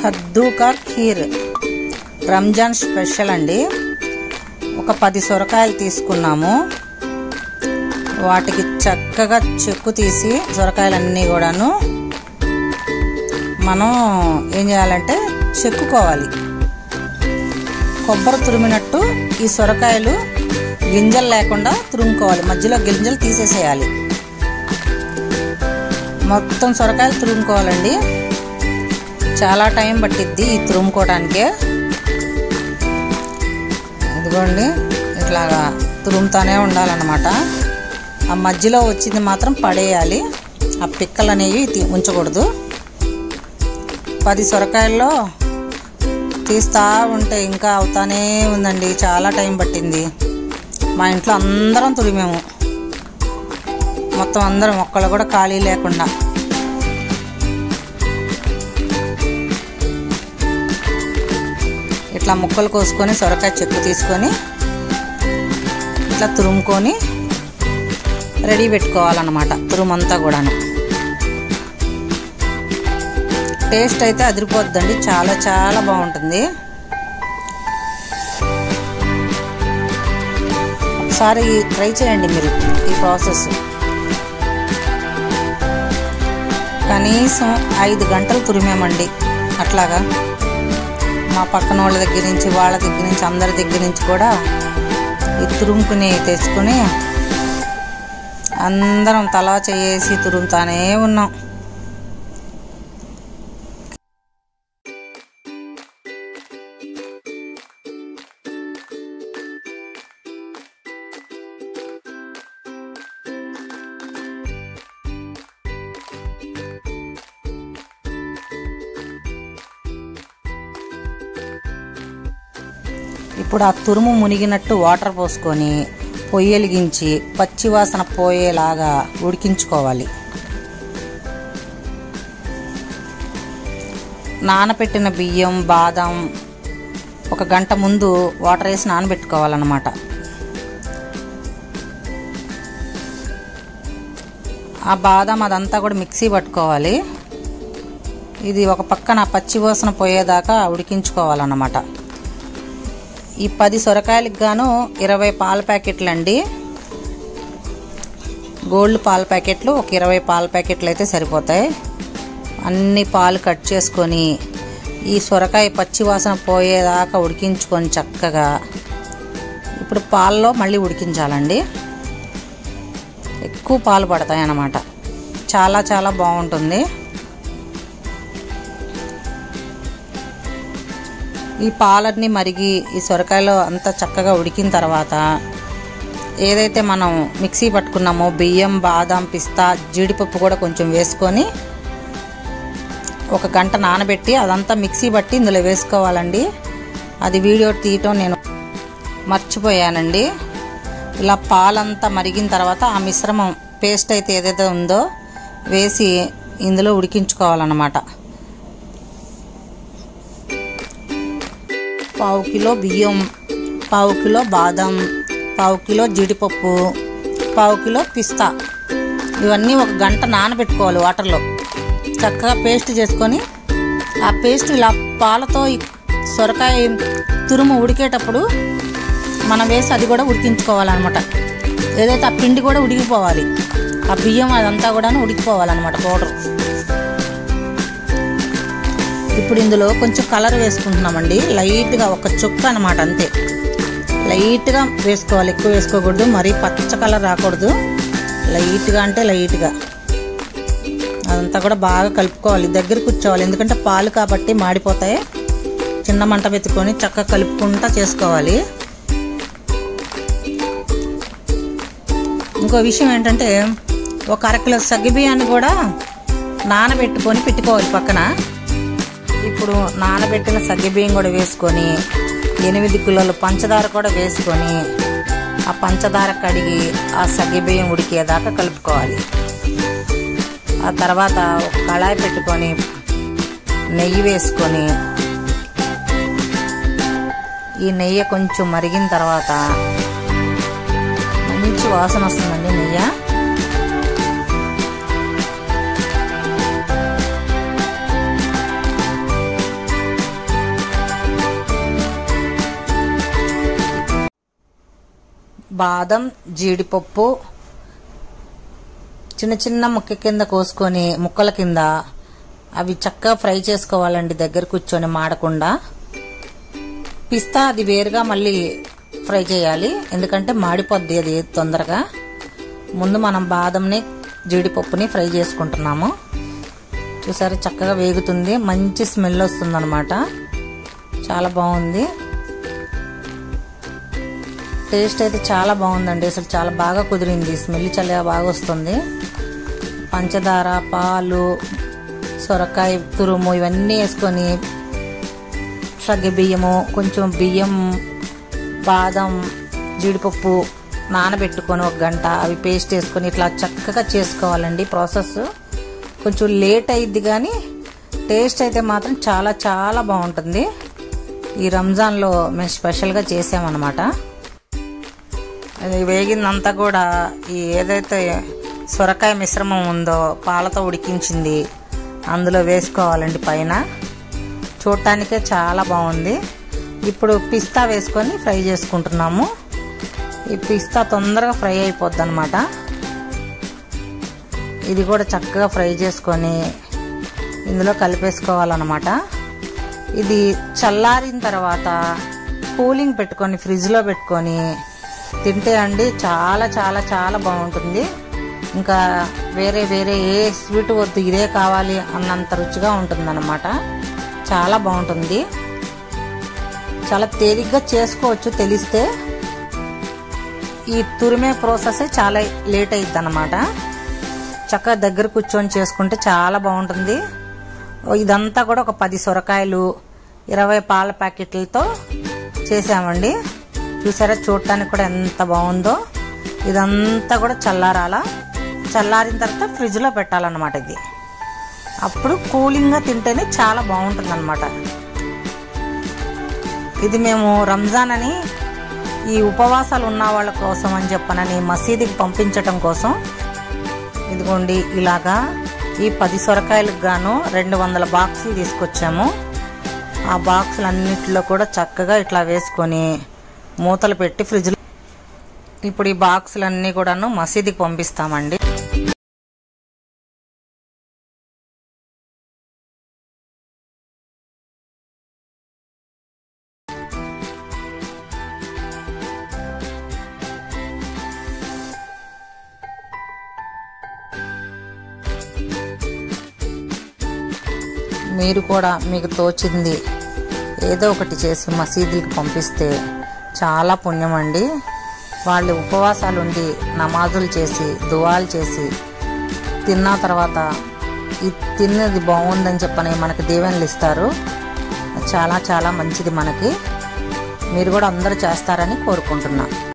కద్దూకా kheer Ramzan special అండి ఒక పది సొరకాయలు తీసుకున్నాము వాటికి చక్కగా చెక్కు తీసి సొరకాయలన్నీ కూడాను మనం ఏం చేయాలంటే చెక్కుకోవాలి కొబ్బరి తురిమినట్టు ఈ సొరకాయలు గింజలు లేకుండా తురుముకోవాలి మధ్యలో గింజలు తీసేసేయాలి మొత్తం సొరకాయలు తురుముకోవాలండి చాలా టైం పట్టిద్ది ఈ తురుముకోవడానికే ఇదిగోండి ఇట్లాగా తురుముతానే ఉండాలన్నమాట ఆ మధ్యలో వచ్చింది మాత్రం పడేయాలి ఆ పిక్కలు అనేవి తీ- ఉంచకూడదు పది సొరకాయల్లో తీస్తా ఉంటే ఇంకా అవుతానే ఉందండి చాలా టైం పట్టింది మా ఇంట్లో అందరం తురిమాము మొత్తం అందరం ఒక్కళ్ళు కూడా ఖాళీ లేకుండా ఇట్లా ముక్కలు కోసుకొని సొరకాయ చెక్కు తీసుకొని ఇట్లా తురుముకొని రెడీ పెట్టుకోవాలన్నమాట తురుమంతా కూడాను టేస్ట్ అయితే అదిరిపోద్దండి చాలా చాలా బాగుంటుంది ఒకసారి ట్రై చేయండి మీరు ఈ ప్రాసెస్ కనీసం ఐదు గంటలు తురిమామండి అట్లాగా మా పక్కన వాళ్ళ దగ్గర నుంచి వాళ్ళ దగ్గర నుంచి అందరి దగ్గర నుంచి కూడా ఈ తురుముకుని తెచ్చుకుని అందరం తలా చేసి తురుముతానే ఉన్నాం ఇప్పుడు ఆ తురుము మునిగినట్టు వాటర్ పోసుకొని పొయ్యి వెలిగించి పచ్చివాసన పోయేలాగా ఉడికించుకోవాలి నానబెట్టిన బియ్యం బాదం ఒక గంట ముందు వాటర్ వేసి నానబెట్టుకోవాలన్నమాట ఆ బాదం అదంతా కూడా మిక్సీ పట్టుకోవాలి ఇది ఒక పక్కన పచ్చివాసన పోయేదాకా ఉడికించుకోవాలన్నమాట ఈ పది సొరకాయలకు గాను ఇరవై పాల ప్యాకెట్లు అండి గోల్డ్ పాల ప్యాకెట్లు ఒక ఇరవై పాల ప్యాకెట్లు అయితే సరిపోతాయి అన్ని పాలు కట్ చేసుకొని ఈ సొరకాయ పచ్చి వాసన పోయేదాకా ఉడికించుకొని చక్కగా ఇప్పుడు పాలలో మళ్ళీ ఉడికించాలండి ఎక్కువ పాలు పడతాయి అన్నమాట చాలా చాలా బాగుంటుంది ఈ పాలన్నీ మరిగి ఈ సొరకాయలో అంతా చక్కగా ఉడికిన తర్వాత ఏదైతే మనం మిక్సీ పట్టుకున్నామో బియ్యం బాదం పిస్తా జీడిపప్పు కూడా కొంచెం వేసుకొని ఒక గంట నానబెట్టి అదంతా మిక్సీ పట్టి ఇందులో వేసుకోవాలండి అది వీడియో తీయటం నేను మర్చిపోయానండి ఇలా పాలంతా మరిగిన తర్వాత ఆ మిశ్రమం పేస్ట్ అయితే ఏదైతే ఉందో వేసి ఇందులో ఉడికించుకోవాలన్నమాట పావు కిలో బియ్యం పావు కిలో బాదం పావు కిలో జీడిపప్పు పావు కిలో పిస్తా ఇవన్నీ ఒక గంట నానబెట్టుకోవాలి వాటర్లో చక్కగా పేస్ట్ చేసుకొని ఆ పేస్ట్ ఇలా పాలతో ఈ సొరకాయ తురుము ఉడికేటప్పుడు మనం వేసి అది కూడా ఉడికించుకోవాలన్నమాట ఏదైతే ఆ పిండి కూడా ఉడికిపోవాలి ఆ బియ్యం అదంతా కూడా ఉడికిపోవాలన్నమాట పౌడర్ ఇప్పుడు ఇందులో కొంచెం కలర్ వేసుకుంటున్నామండి లైట్గా ఒక చుక్క అనమాట అంతే లైట్గా వేసుకోవాలి ఎక్కువ వేసుకోకూడదు మరీ పచ్చ కలర్ రాకూడదు లైట్గా అంటే లైట్గా అదంతా కూడా బాగా కలుపుకోవాలి దగ్గర కూర్చోవాలి ఎందుకంటే పాలు కాబట్టి మాడిపోతాయి చిన్న మంట పెట్టుకొని చక్కగా కలుపుకుంటా చేసుకోవాలి ఇంకో విషయం ఏంటంటే ఒక అరకిలో సగ్గిబియ్యాన్ని కూడా నానబెట్టుకొని పెట్టుకోవాలి పక్కన ఇప్పుడు నానబెట్టిన సగ్గిబియ్యం కూడా వేసుకొని ఎనిమిది కిలోల పంచదార కూడా వేసుకొని ఆ పంచదార కడిగి ఆ సగ్గిబియ్యం ఉడికేదాకా కలుపుకోవాలి ఆ తర్వాత ఒక కళాయి పెట్టుకొని నెయ్యి వేసుకొని ఈ నెయ్యి కొంచెం మరిగిన తర్వాత మంచి వాసన వస్తుందండి నెయ్యి బాదం జీడిపప్పు చిన్న చిన్న ముక్క కింద కోసుకొని ముక్కల కింద అవి చక్కగా ఫ్రై చేసుకోవాలండి దగ్గర కూర్చొని మాడకుండా పిస్తా అది వేరుగా మళ్ళీ ఫ్రై చేయాలి ఎందుకంటే మాడిపోద్ది అది తొందరగా ముందు మనం బాదంని జీడిపప్పుని ఫ్రై చేసుకుంటున్నాము చూసారు చక్కగా వేగుతుంది మంచి స్మెల్ వస్తుందన్నమాట చాలా బాగుంది టేస్ట్ అయితే చాలా బాగుందండి అసలు చాలా బాగా కుదిరింది స్మెల్ చాలా బాగా వస్తుంది పంచదార పాలు సొరకాయ తురుము ఇవన్నీ వేసుకొని సగ్గు బియ్యము కొంచెం బియ్యం బాదం జీడిపప్పు నానబెట్టుకొని ఒక గంట అవి పేస్ట్ వేసుకొని ఇట్లా చక్కగా చేసుకోవాలండి ప్రాసెస్ కొంచెం లేట్ అయ్యిద్ది కానీ టేస్ట్ అయితే మాత్రం చాలా చాలా బాగుంటుంది ఈ రంజాన్లో మేము స్పెషల్గా చేసామన్నమాట అది వేగిందంతా కూడా ఈ ఏదైతే సొరకాయ మిశ్రమం ఉందో పాలతో ఉడికించింది అందులో వేసుకోవాలండి పైన చూడటానికే చాలా బాగుంది ఇప్పుడు పిస్తా వేసుకొని ఫ్రై చేసుకుంటున్నాము ఈ పిస్తా తొందరగా ఫ్రై అయిపోద్ది అనమాట ఇది కూడా చక్కగా ఫ్రై చేసుకొని ఇందులో కలిపేసుకోవాలన్నమాట ఇది చల్లారిన తర్వాత కూలింగ్ పెట్టుకొని ఫ్రిడ్జ్లో పెట్టుకొని తింటే అండి చాలా చాలా చాలా బాగుంటుంది ఇంకా వేరే వేరే ఏ స్వీట్ వద్దు ఇదే కావాలి అన్నంత రుచిగా ఉంటుందన్నమాట చాలా బాగుంటుంది చాలా తేలిగ్గా చేసుకోవచ్చు తెలిస్తే ఈ తురిమే ప్రాసెస్ చాలా లేట్ అయ్యిద్ది అనమాట చక్కగా దగ్గర కూర్చొని చేసుకుంటే చాలా బాగుంటుంది ఇదంతా కూడా ఒక పది సొరకాయలు ఇరవై పాల ప్యాకెట్లతో చేసామండి చూసారా చూడటానికి కూడా ఎంత బాగుందో ఇదంతా కూడా చల్లారాల చల్లారిన తర్వాత ఫ్రిడ్జ్లో పెట్టాలన్నమాట ఇది అప్పుడు కూలింగ్గా తింటేనే చాలా బాగుంటుంది అనమాట ఇది మేము రంజాన్ అని ఈ ఉపవాసాలు ఉన్న వాళ్ళ కోసం అని చెప్పనని మసీదుకి పంపించటం కోసం ఇదిగోండి ఇలాగా ఈ పది సొరకాయలకు గాను రెండు వందల బాక్సులు తీసుకొచ్చాము ఆ బాక్సులు అన్నిటిలో కూడా చక్కగా ఇట్లా వేసుకొని మూతలు పెట్టి ఫ్రిడ్జ్లో ఇప్పుడు ఈ బాక్సులన్నీ కూడాను మసీదుకి పంపిస్తామండి మీరు కూడా మీకు తోచింది ఏదో ఒకటి చేసి మసీదుకి పంపిస్తే చాలా పుణ్యం అండి వాళ్ళు ఉపవాసాలు ఉండి నమాజులు చేసి దువాలు చేసి తిన్న తర్వాత ఈ తిన్నది బాగుందని చెప్పని మనకి దీవెనలు ఇస్తారు చాలా చాలా మంచిది మనకి మీరు కూడా అందరూ చేస్తారని కోరుకుంటున్నా